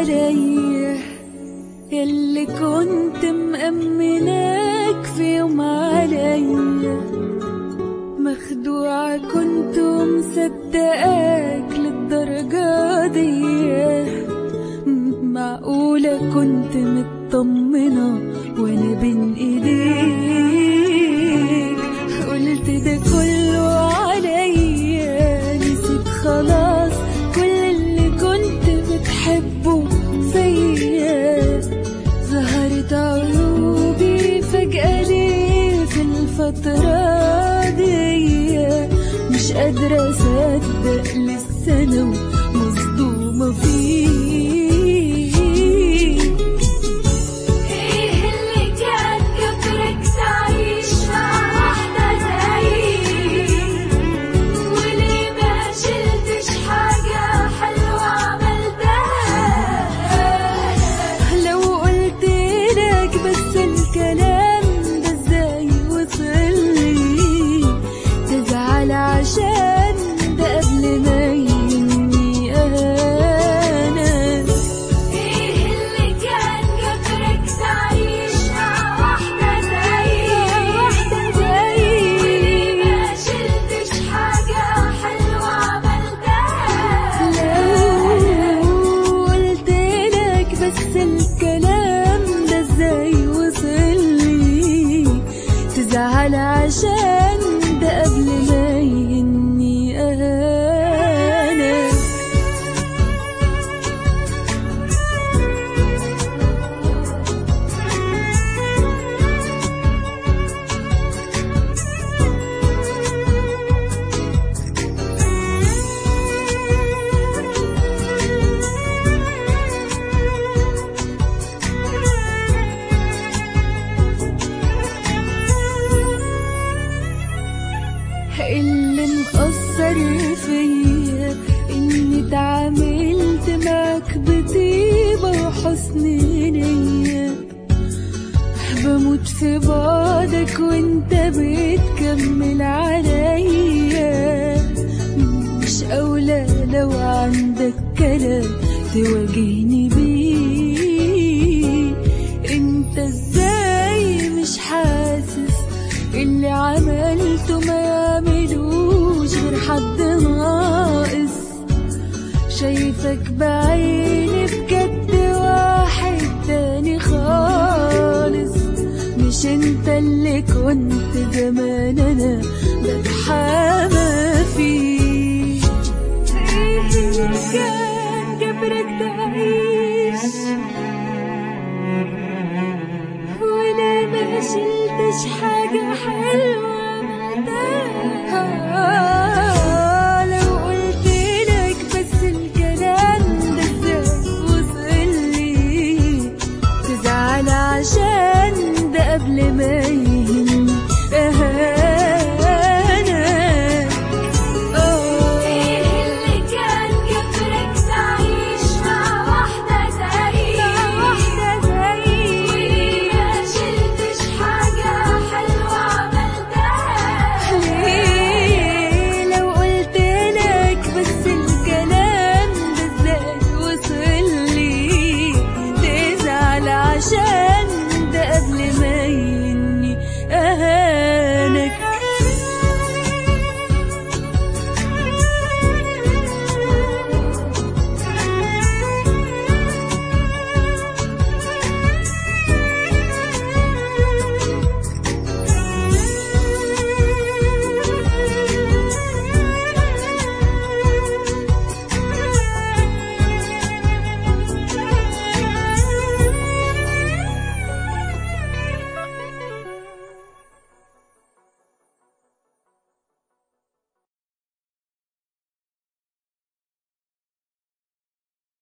عليا يلي كنت مأمناك في يوم عليا مخدوعة كنت مصدقاك للدرجة دي معقولة كنت مطمنة وانا بين ايديك قلت ده كله عليا نسيت خلاص كل اللي كنت بتحبه فيا ظهرت عيوبي فجأة ليه في الفترة دي مش قادرة أصدق لسه أنا مصدومة فيك ايه اللي كان جبرك تعيش مع واحدة زيي وليه ما شلتش حاجة حلوة عملتها لو قلت لك بس الكلام ده ازاي وصلي تزعل عشان ده قبل ما يني انا ايه اللي كان جبرك تعيش مع واحدة زيي واحدة وليه زي ما شلتش حاجة حلوة عملتها لو قلت لك بس الكلام ده ازاي وصلي تزعل عشان ده قبل ما يني انا اللي مأثر فيا اني اتعاملت معاك بطيبة وحسن نية بموت في بعدك وانت بتكمل عليا مش اولى لو عندك كلام تواجهني بيه انت ازاي مش حاسس اللي عملته ما يعملوش غير حد ناقص شايفك بعيني بجد واحد تاني خالص مش انت اللي كنت زمان انا بتحامى فيه ايه اللي كان جبرك تعيش ولا ما شلتش حاجة حلوة